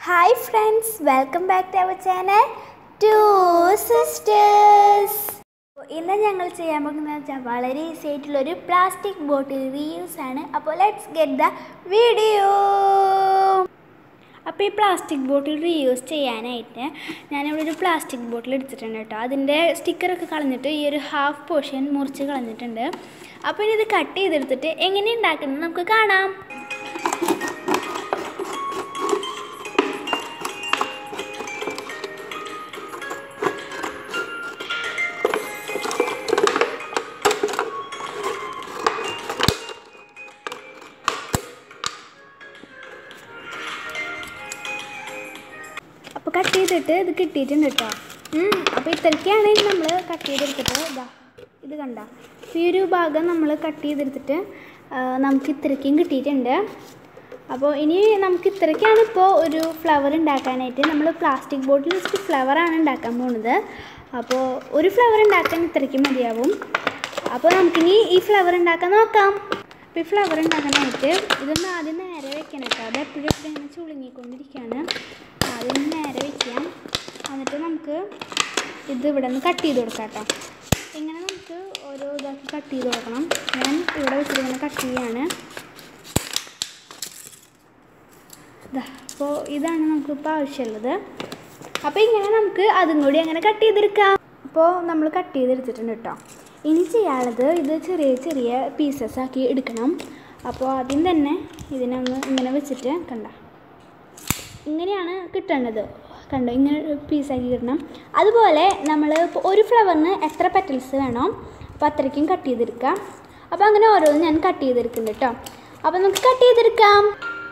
hi friends welcome back to our channel two sisters ഇന്ന് ഞങ്ങൾ ചെയ്യാൻ പോകുന്നത് വെച്ചാൽ വളരെ ഈസി ആയിട്ടുള്ള ഒരു പ്ലാസ്റ്റിക് ബോട്ടിൽ റീയൂസ് ആണ് അപ്പോൾ ലെറ്റ്സ് ഗെറ്റ് ദ വീഡിയോ അപ്പോൾ ഈ പ്ലാസ്റ്റിക് ബോട്ടിൽ റീയൂസ് ചെയ്യാനായിട്ട് ഞാനിവിടെ ഒരു പ്ലാസ്റ്റിക് ബോട്ടിൽ എടുത്തിട്ടുണ്ട് കേട്ടോ അതിൻ്റെ സ്റ്റിക്കറൊക്കെ കളഞ്ഞിട്ട് ഈ ഒരു ഹാഫ് പോർഷൻ മുറിച്ച് കളഞ്ഞിട്ടുണ്ട് അപ്പോൾ ഇനി ഇത് കട്ട് ചെയ്തെടുത്തിട്ട് എങ്ങനെ ഉണ്ടാക്കുന്നത് നമുക്ക് കാണാം അപ്പോൾ കട്ട് ചെയ്തിട്ട് ഇത് കിട്ടിയിട്ടുണ്ട് കേട്ടോ അപ്പോൾ ഇത്രയ്ക്കാണ് നമ്മൾ കട്ട് ചെയ്തെടുത്തിട്ട് ഇതാ ഇത് കണ്ട ഈ ഒരു ഭാഗം നമ്മൾ കട്ട് ചെയ്തെടുത്തിട്ട് ആ, നമുക്ക് ഇത്രയ്ക്കും കിട്ടിയിട്ടുണ്ട് അപ്പോൾ ഇനി നമുക്ക് ഇത്രയ്ക്കാണ് ഇപ്പോൾ ഒരു ഫ്ലവർ ഉണ്ടാക്കാനായിട്ട് നമ്മൾ പ്ലാസ്റ്റിക് ബോട്ടിൽ വെച്ചിട്ട് ഫ്ലവറാണ് ഉണ്ടാക്കാൻ പോകുന്നത് അപ്പോൾ ഒരു ഫ്ലവർ ഉണ്ടാക്കാൻ ഇത്രയ്ക്കും മതിയാവും അപ്പോൾ നമുക്കിനി ഈ ഫ്ലവർ ഉണ്ടാക്കാൻ നോക്കാം അപ്പോൾ ഈ ഫ്ലവർ ഉണ്ടാക്കാനായിട്ട് ഇതൊന്ന് ആദ്യം നേരെ വെക്കണം കേട്ടോ അത് എപ്പോഴും എപ്പോഴും ഇങ്ങനെ ചുളുങ്ങിക്കൊണ്ടിരിക്കുകയാണ് ആദ്യം ഒന്ന് നേരെ വെക്കാം എന്നിട്ട് നമുക്ക് ഇത് ഇവിടെ നിന്ന് കട്ട് ചെയ്ത് കൊടുക്കാം കേട്ടോ ഇങ്ങനെ നമുക്ക് ഓരോ ഇതാക്കി കട്ട് ചെയ്ത് കൊടുക്കണം ഞാൻ ഇവിടെ വെച്ചിട്ട് ഇങ്ങനെ കട്ട് ചെയ്യാണ് ഇതാ അപ്പോൾ ഇതാണ് നമുക്കിപ്പോൾ ആവശ്യമുള്ളത് അപ്പോൾ ഇങ്ങനെ നമുക്ക് അതും കൂടി അങ്ങനെ കട്ട് ചെയ്തെടുക്കാം അപ്പോൾ നമ്മൾ കട്ട് ചെയ്തെടുത്തിട്ടുണ്ട് കേട്ടോ ഇനി ചെയ്യാനുള്ളത് ഇത് ചെറിയ ചെറിയ പീസസ് ആക്കി എടുക്കണം അപ്പോൾ ആദ്യം തന്നെ ഇതിനൊന്ന് ഇങ്ങനെ വെച്ചിട്ട് കണ്ട ഇങ്ങനെയാണ് കിട്ടേണ്ടത് കണ്ടോ ഇങ്ങനെ പീസാക്കി കിട്ടണം അതുപോലെ നമ്മൾ ഇപ്പോൾ ഒരു ഫ്ലവറിന് എത്ര പെറ്റൽസ് വേണോ അപ്പോൾ അത്രയ്ക്കും കട്ട് ചെയ്തെടുക്കാം അപ്പോൾ അങ്ങനെ ഓരോന്നും ഞാൻ കട്ട് ചെയ്തെടുക്കുന്നുണ്ട് കേട്ടോ അപ്പോൾ നമുക്ക് കട്ട് ചെയ്തെടുക്കാം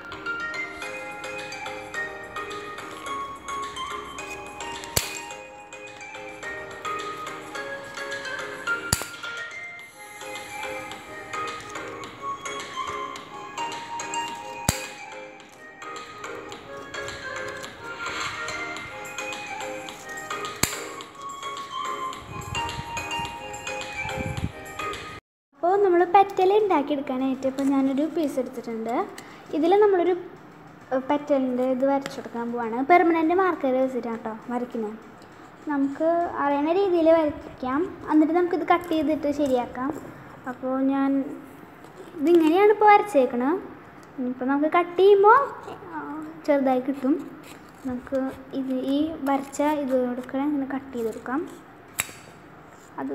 അപ്പോൾ നമ്മൾ പെറ്റൽ ഉണ്ടാക്കിയെടുക്കാനായിട്ട് ഇപ്പോൾ ഞാനൊരു പീസ് എടുത്തിട്ടുണ്ട് ഇതിൽ നമ്മളൊരു പെറ്റലിൻ്റെ ഇത് വരച്ചു കൊടുക്കാൻ പോവാണ് പെർമനൻറ്റ് മാർക്കർ വെച്ചിട്ടാണ് കേട്ടോ വരയ്ക്കുന്നത് നമുക്ക് അറിയണ രീതിയിൽ വരയ്ക്കാം എന്നിട്ട് നമുക്കിത് കട്ട് ചെയ്തിട്ട് ശരിയാക്കാം അപ്പോൾ ഞാൻ ഇതിങ്ങനെയാണ് ഇപ്പോൾ വരച്ചേക്കണത് ഇനിയിപ്പോൾ നമുക്ക് കട്ട് ചെയ്യുമ്പോൾ ചെറുതായി കിട്ടും നമുക്ക് ഇത് ഈ വരച്ച ഇത് കൊടുക്കണം ഇങ്ങനെ കട്ട് ചെയ്ത് കൊടുക്കാം അത്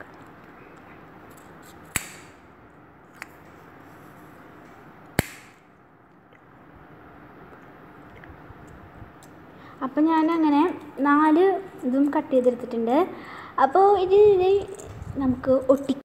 അപ്പോൾ ഞാൻ അങ്ങനെ നാല് ഇതും കട്ട് ചെയ്തെടുത്തിട്ടുണ്ട് അപ്പോൾ ഇത് നമുക്ക് ഒട്ടി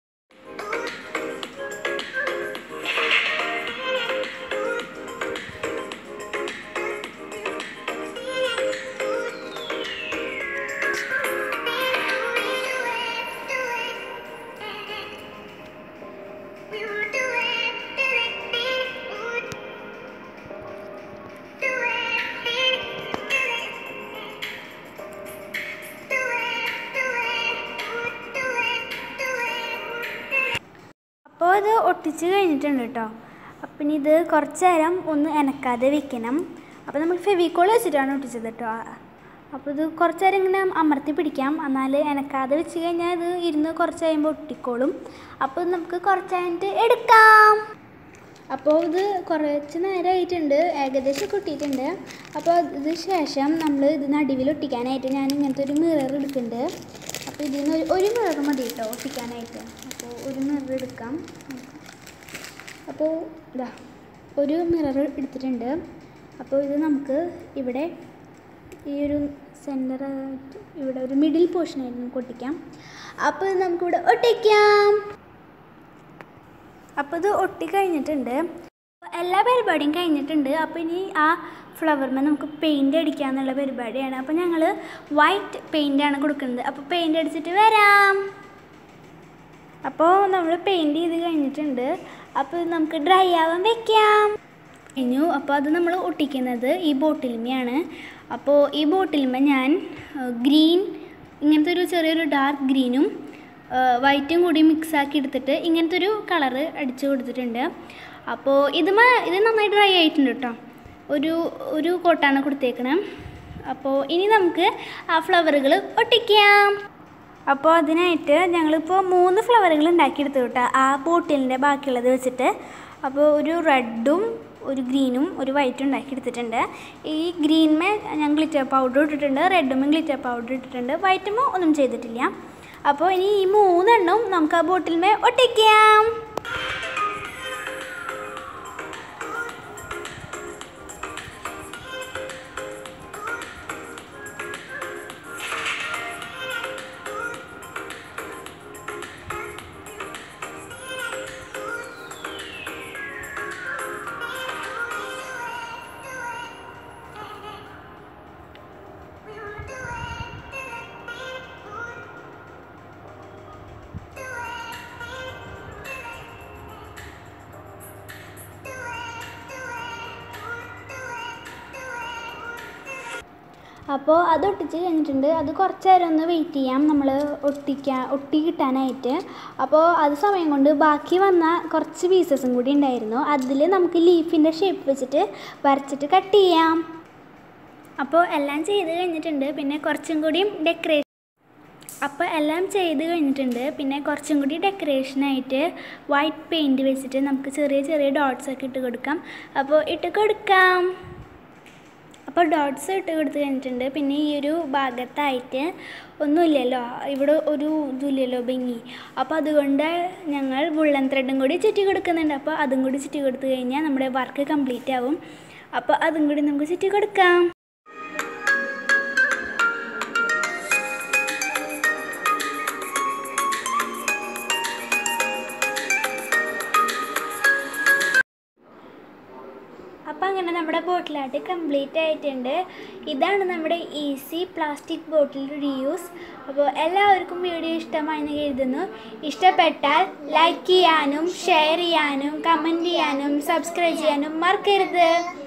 അപ്പോൾ ഇത് ഒട്ടിച്ച് കഴിഞ്ഞിട്ടുണ്ട് കേട്ടോ അപ്പം ഇനി ഇത് കുറച്ച് നേരം ഒന്ന് എനക്കാതെ വെക്കണം അപ്പോൾ നമ്മൾ ഫെവിക്കോൾ വെച്ചിട്ടാണ് ഒട്ടിച്ചത് കേട്ടോ അപ്പോൾ ഇത് കുറച്ച് നേരം ഇങ്ങനെ അമർത്തി പിടിക്കാം എന്നാൽ എനക്കാതെ വെച്ച് കഴിഞ്ഞാൽ ഇത് ഇരുന്ന് കുറച്ച് കഴിയുമ്പോൾ ഒട്ടിക്കോളും അപ്പോൾ നമുക്ക് കുറച്ച് കഴിഞ്ഞിട്ട് എടുക്കാം അപ്പോൾ ഇത് കുറച്ച് നേരമായിട്ടുണ്ട് ഏകദേശം കൊട്ടിയിട്ടുണ്ട് അപ്പോൾ ഇത് ശേഷം നമ്മൾ ഇത് നടുവിൽ ഒട്ടിക്കാനായിട്ട് ഞാൻ ഇങ്ങനത്തെ ഒരു മിറർ എടുക്കുന്നുണ്ട് അപ്പോൾ ഇതിൽ നിന്ന് ഒരു മിറർ മതി കേട്ടോ ഒട്ടിക്കാനായിട്ട് അപ്പോൾ ഒരു മിറർ എടുക്കാം അപ്പോൾ ഇതാ ഒരു മിറർ എടുത്തിട്ടുണ്ട് അപ്പോൾ ഇത് നമുക്ക് ഇവിടെ ഈ ഒരു സെൻറ്ററായിട്ട് ഇവിടെ ഒരു മിഡിൽ പോർഷനായിട്ട് നമുക്ക് ഒട്ടിക്കാം അപ്പോൾ ഇത് നമുക്കിവിടെ ഒട്ടിക്കാം അപ്പോൾ ഇത് ഒട്ടി കഴിഞ്ഞിട്ടുണ്ട് എല്ലാ പരിപാടിയും കഴിഞ്ഞിട്ടുണ്ട് അപ്പോൾ ഇനി ആ ഫ്ലവറിന് നമുക്ക് പെയിൻ്റ് അടിക്കാന്നുള്ള പരിപാടിയാണ് അപ്പോൾ ഞങ്ങൾ വൈറ്റ് പെയിൻ്റാണ് കൊടുക്കുന്നത് അപ്പോൾ പെയിൻ്റ് അടിച്ചിട്ട് വരാം അപ്പോൾ നമ്മൾ പെയിൻറ് ചെയ്ത് കഴിഞ്ഞിട്ടുണ്ട് അപ്പോൾ ഇത് നമുക്ക് ഡ്രൈ ആവാൻ വെക്കാം കഴിഞ്ഞു അപ്പോൾ അത് നമ്മൾ ഒട്ടിക്കുന്നത് ഈ ബോട്ടിലിമയാണ് അപ്പോൾ ഈ ബോട്ടിലിമ ഞാൻ ഗ്രീൻ ഇങ്ങനത്തെ ഒരു ചെറിയൊരു ഡാർക്ക് ഗ്രീനും വൈറ്റും കൂടി മിക്സ് ആക്കി എടുത്തിട്ട് ഇങ്ങനത്തെ ഒരു കളറ് അടിച്ചു കൊടുത്തിട്ടുണ്ട് അപ്പോൾ ഇത് മ ഇത് നന്നായി ഡ്രൈ ആയിട്ടുണ്ട് കേട്ടോ ഒരു ഒരു കോട്ടാണ് കൊടുത്തേക്കണം അപ്പോൾ ഇനി നമുക്ക് ആ ഫ്ലവറുകൾ ഒട്ടിക്കാം അപ്പോൾ അതിനായിട്ട് ഞങ്ങളിപ്പോൾ മൂന്ന് ഫ്ലവറുകൾ ഉണ്ടാക്കിയെടുത്തു കേട്ടോ ആ ബോട്ടിലിൻ്റെ ബാക്കിയുള്ളത് വെച്ചിട്ട് അപ്പോൾ ഒരു റെഡും ഒരു ഗ്രീനും ഒരു വൈറ്റും ഉണ്ടാക്കിയെടുത്തിട്ടുണ്ട് ഈ ഗ്രീൻമേ ഞാൻ ഗ്ലിറ്റർ പൗഡർ ഇട്ടിട്ടുണ്ട് റെഡുമേ ഗ്ലിറ്റർ പൗഡർ ഇട്ടിട്ടുണ്ട് വൈറ്റുമോ ഒന്നും ചെയ്തിട്ടില്ല അപ്പോൾ ഇനി ഈ മൂന്നെണ്ണം നമുക്ക് ആ ബോട്ടിൽമേ ഒട്ടിക്കാം അപ്പോൾ അത് ഒട്ടിച്ച് കഴിഞ്ഞിട്ടുണ്ട് അത് കുറച്ച് നേരം ഒന്ന് വെയിറ്റ് ചെയ്യാം നമ്മൾ ഒട്ടിക്കാൻ ഒട്ടി കിട്ടാനായിട്ട് അപ്പോൾ അത് സമയം കൊണ്ട് ബാക്കി വന്ന കുറച്ച് പീസസും കൂടി ഉണ്ടായിരുന്നു അതിൽ നമുക്ക് ലീഫിൻ്റെ ഷേപ്പ് വെച്ചിട്ട് വരച്ചിട്ട് കട്ട് ചെയ്യാം അപ്പോൾ എല്ലാം ചെയ്ത് കഴിഞ്ഞിട്ടുണ്ട് പിന്നെ കുറച്ചും കൂടിയും ഡെക്കറേഷൻ അപ്പോൾ എല്ലാം ചെയ്ത് കഴിഞ്ഞിട്ടുണ്ട് പിന്നെ കുറച്ചും കൂടി ഡെക്കറേഷനായിട്ട് വൈറ്റ് പെയിൻറ്റ് വെച്ചിട്ട് നമുക്ക് ചെറിയ ചെറിയ ഡോട്ട്സ് ഒക്കെ ഇട്ട് കൊടുക്കാം അപ്പോൾ ഇട്ട് കൊടുക്കാം അപ്പോൾ ഡോട്ട്സ് ഇട്ട് കൊടുത്ത് കഴിഞ്ഞിട്ടുണ്ട് പിന്നെ ഈ ഒരു ഭാഗത്തായിട്ട് ഒന്നുമില്ലല്ലോ ഇവിടെ ഒരു ഇതില്ലല്ലോ ഭംഗി അപ്പോൾ അതുകൊണ്ട് ഞങ്ങൾ വുള്ളൻ ത്രെഡും കൂടി ചുറ്റി കൊടുക്കുന്നുണ്ട് അപ്പോൾ അതും കൂടി ചുറ്റി കൊടുത്തു കഴിഞ്ഞാൽ നമ്മുടെ വർക്ക് കംപ്ലീറ്റ് ആവും അപ്പോൾ അതും കൂടി നമുക്ക് ചുറ്റി കൊടുക്കാം അപ്പോൾ അങ്ങനെ നമ്മുടെ ബോട്ടിലായിട്ട് കംപ്ലീറ്റ് ആയിട്ടുണ്ട് ഇതാണ് നമ്മുടെ ഈസി പ്ലാസ്റ്റിക് ബോട്ടിൽ റീയൂസ് അപ്പോൾ എല്ലാവർക്കും വീഡിയോ ഇഷ്ടമായെന്ന് കരുതുന്നു ഇഷ്ടപ്പെട്ടാൽ ലൈക്ക് ചെയ്യാനും ഷെയർ ചെയ്യാനും കമൻറ്റ് ചെയ്യാനും സബ്സ്ക്രൈബ് ചെയ്യാനും മറക്കരുത്